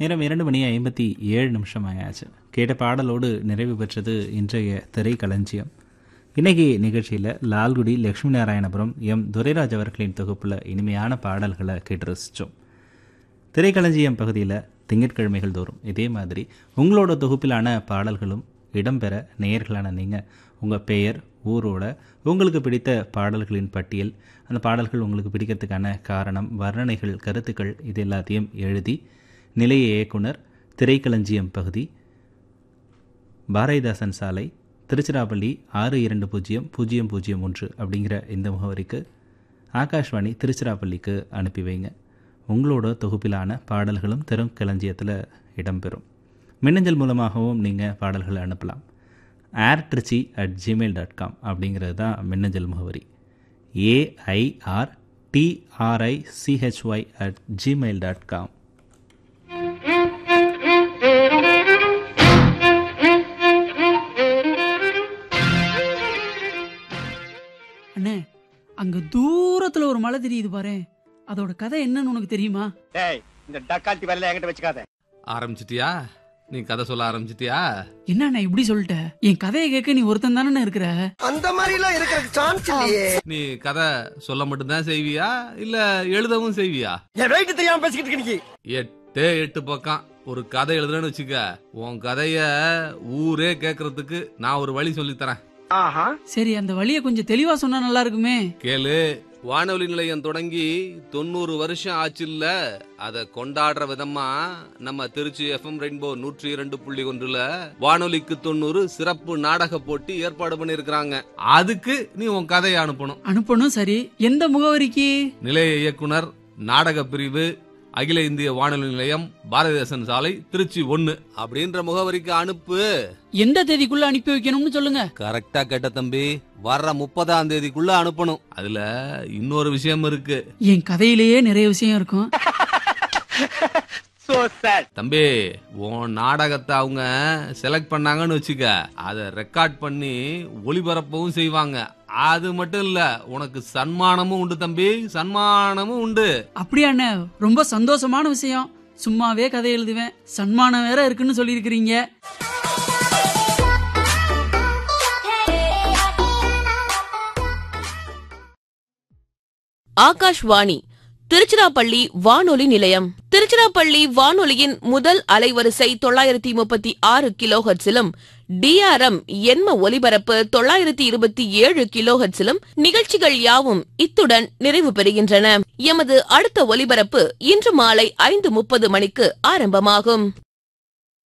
நேரம் இரண்டு மணி ஐம்பத்தி ஏழு நிமிஷம் ஆயாச்சு கேட்ட பாடலோடு நிறைவு பெற்றது இன்றைய திரைக்களஞ்சியம் இன்னைக்கு நிகழ்ச்சியில் லால்குடி லட்சுமி நாராயணபுரம் எம் துரைராஜ் அவர்களின் தொகுப்பில் இனிமையான பாடல்களை கேட்டு ரசித்தோம் திரைக்களஞ்சியம் பகுதியில் திங்கட்கிழமைகள் தோறும் இதே மாதிரி உங்களோட தொகுப்பிலான பாடல்களும் இடம்பெற நேயர்களான நீங்கள் உங்கள் பெயர் ஊரோட உங்களுக்கு பிடித்த பாடல்களின் பட்டியல் அந்த பாடல்கள் உங்களுக்கு பிடிக்கிறதுக்கான காரணம் வர்ணனைகள் கருத்துக்கள் இது எல்லாத்தையும் எழுதி நிலைய இயக்குனர் திரைக்களஞ்சியம் பகுதி பாரதிதாசன் சாலை திருச்சிராப்பள்ளி ஆறு இரண்டு பூஜ்ஜியம் பூஜ்ஜியம் பூஜ்ஜியம் ஒன்று அப்படிங்கிற இந்த முகவரிக்கு ஆகாஷ்வாணி திருச்சிராப்பள்ளிக்கு அனுப்பி வைங்க உங்களோட தொகுப்பிலான பாடல்களும் திறக்களஞ்சியத்தில் இடம்பெறும் மின்னஞ்சல் மூலமாகவும் நீங்கள் பாடல்களை அனுப்பலாம் air Trichy at Gmail dot com அப்படிங்கிறது தான் மின்னஞ்சல் முகவரி AIR TRI CHY at Gmail dot com அண்ணே அங்க தூரத்துல ஒரு மலை தெரியுது பாரு அதோட கதை என்னன்னு உனக்கு தெரியுமா டேய் இந்த டக்கால்ட்டி வரல என்கிட்ட வச்சுக்காத ஆரம்பிச்சிட்டியா நீ கதை சொல்ல ஆரம்பிச்சிட்டியா என்ன அண்ணா இப்படி சொல்லிட்ட என் கதையை கேட்க நீ ஒருத்தன் தானே இருக்கிற அந்த மாதிரி எல்லாம் இருக்கிறதுக்கு சான்ஸ் இல்லையே நீ கதை சொல்ல மட்டும்தான் செய்வியா இல்ல எழுதவும் செய்வியா என் ரைட்டு தெரியாம பேசிக்கிட்டு இருக்க நீ எட்டே எட்டு பக்கம் ஒரு கதை எழுதுறேன்னு வச்சுக்க உன் கதைய ஊரே கேக்குறதுக்கு நான் ஒரு வழி சொல்லித் தரேன் ஆஹா சரி அந்த வழியை கொஞ்சம் தெளிவா சொன்னா நல்லா இருக்குமே கேளு வானொலி நிலையம் தொடங்கி தொண்ணூறு வருஷம் ஆச்சுல்ல அத கொண்டாடுற விதமா நம்ம திருச்சி எஃப்எம் ரெயின்போ நூற்றி இரண்டு புள்ளி ஒன்றுல வானொலிக்கு தொண்ணூறு சிறப்பு நாடக போட்டி ஏற்பாடு பண்ணிருக்கிறாங்க அதுக்கு நீ உன் கதையை அனுப்பணும் அனுப்பணும் சரி எந்த முகவரிக்கு நிலைய இயக்குனர் நாடக பிரிவு அகில இந்திய வானொலி நிலையம் பாரதிதாசன் சாலை திருச்சி ஒன்னு அப்படின்ற முகவரிக்கு அனுப்பு எந்த தேதிக்குள்ள அனுப்பி வைக்கணும்னு சொல்லுங்க கரெக்டா கேட்ட தம்பி வர்ற முப்பதாம் தேதிக்குள்ள அனுப்பணும் அதுல இன்னொரு விஷயம் இருக்கு என் கதையிலேயே நிறைய விஷயம் இருக்கும் சோ சாட் தம்பி உன் நாடகத்தை அவங்க செலக்ட் பண்ணாங்கன்னு வச்சுக்க அதை ரெக்கார்ட் பண்ணி ஒளிபரப்பவும் செய்வாங்க அது மட்டும் இல்ல உனக்கு சன்மானமும் உண்டு தம்பி சன்மானமும் உண்டு அப்படியா அண்ணே ரொம்ப சந்தோஷமான விஷயம் சும்மாவே கதை எழுதுவேன் சன்மானம் வேற இருக்குன்னு சொல்லியிருக்கிறீங்க ஆகாஷ்வாணி திருச்சிராப்பள்ளி வானொலி நிலையம் திருச்சிராப்பள்ளி வானொலியின் முதல் அலைவரிசை தொள்ளாயிரத்தி முப்பத்தி ஆறு கிலோஹர்ட்ஸிலும் டிஆர்எம் எண்ம ஒலிபரப்பு தொள்ளாயிரத்தி இருபத்தி ஏழு கிலோஹர்ட்ஸிலும் நிகழ்ச்சிகள் யாவும் இத்துடன் நிறைவு பெறுகின்றன எமது அடுத்த ஒலிபரப்பு இன்று மாலை ஐந்து முப்பது மணிக்கு ஆரம்பமாகும்